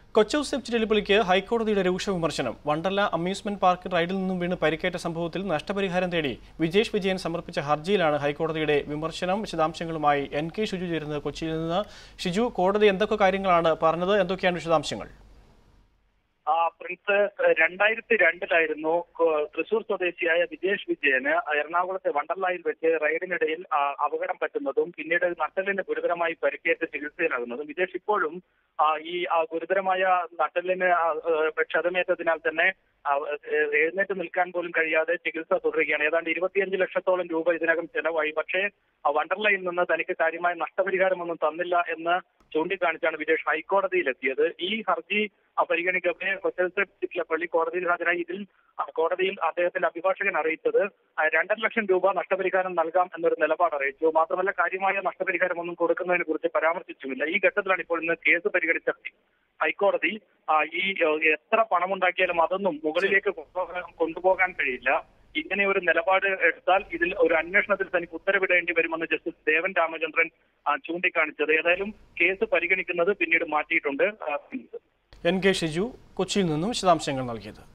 കൊച്ചൌസേപ്പ് ചിറ്റലിപ്പള്ളിക്ക് ഹൈക്കോടതിയുടെ രൂക്ഷ വിമർശനം വണ്ടർല അമ്യൂസ്മെന്റ് പാർക്ക് റൈഡിൽ നിന്നും വീണ് പരിക്കേറ്റ സംഭവത്തിൽ നഷ്ടപരിഹാരം തേടി വിജേഷ് വിജയൻ സമർപ്പിച്ച ഹർജിയിലാണ് ഹൈക്കോടതിയുടെ വിമർശനം വിശദാംശങ്ങളുമായി എൻ കെ ഷിജു ചേരുന്നത് കൊച്ചിയിൽ നിന്ന് ഷിജു കോടതി എന്തൊക്കെ കാര്യങ്ങളാണ് പറഞ്ഞത് എന്തൊക്കെയാണ് വിശദാംശങ്ങൾ ആ പ്രിൻസ് രണ്ടായിരത്തി രണ്ടിലായിരുന്നു കൊ- തൃശൂർ സ്വദേശിയായ വിജേഷ് വിജയന് എറണാകുളത്തെ വണ്ടർലായിൽ വെച്ച് റൈഡിനിടയിൽ ആ, അപകടം പറ്റുന്നതും പിന്നീട് നട്ടലിന് ഗുരുതരമായി പരിക്കേറ്റ് ചികിത്സയിലാകുന്നതും വിജേഷ് ഇപ്പോഴും ആ, ഈ ആ, ഗുരുതരമായ നട്ടലിന് ആ, ഏ, ക്ഷതമേറ്റതിനാൽ തന്നെ ആ, ഏ, എഴുന്നേറ്റ് നിൽക്കാൻ പോലും കഴിയാതെ ചികിത്സ തുടരുകയാണ് ഏതാണ്ട് ഇരുപത്തിയഞ്ച് ലക്ഷത്തോളം രൂപ ഇതിനകം ചെലവായി പക്ഷേ ആ, വണ്ടർലയിൽ നിന്ന് തനിക്ക് കാര്യമായ നഷ്ടപരിഹാരമൊന്നും തന്നില്ല എന്ന് ചൂണ്ടിക്കാണിച്ചാണ് വിജേഷ് ഹൈക്കോടതിയിലെത്തിയത് ഈ ഹർജി ആ, പരിഗണിക്കവെ കൊച്ചൽ പള്ളി കോടതിയിൽ ഹാജരായി ഇതിൽ ആ, കോടതിയിൽ അദ്ദേഹത്തിന്റെ അഭിഭാഷകൻ അറിയിച്ചത് ആ, രണ്ടര ലക്ഷം രൂപ നഷ്ടപരിഹാരം നൽകാം എന്നൊരു നിലപാട് അറിയിച്ചു മാത്രമല്ല കാര്യമായ നഷ്ടപരിഹാരം ഒന്നും കൊടുക്കുന്നതിനെ കുറിച്ച് പരാമർശിച്ചുമില്ല ഈ ഘട്ടത്തിലാണ് ഇപ്പോൾ ഇന്ന് കേസ് പരിഗണിച്ച ഹൈക്കോടതി ആ, ഈ ഏ, എത്ര പണമുണ്ടാക്കിയാലും അതൊന്നും മുകളിലേക്ക് കൊണ്ടുപോകാൻ കൊണ്ടുപോകാൻ കഴിയില്ല ഇങ്ങനെ ഒരു നിലപാട് എടുത്താൽ ഇതിൽ ഒരു അന്വേഷണത്തിൽ തനിക്ക് ഉത്തരവിടേണ്ടി വരുമെന്ന് ജസ്റ്റിസ് ദേവൻ രാമചന്ദ്രൻ ആ, ചൂണ്ടിക്കാണിച്ചത് ഏതായാലും കേസ് പരിഗണിക്കുന്നത് പിന്നീട് മാറ്റിയിട്ടുണ്ട് ആ, എൻ കെ ഷിജു കൊച്ചിയിൽ നിന്നും വിശദാംശങ്ങൾ നൽകിയത്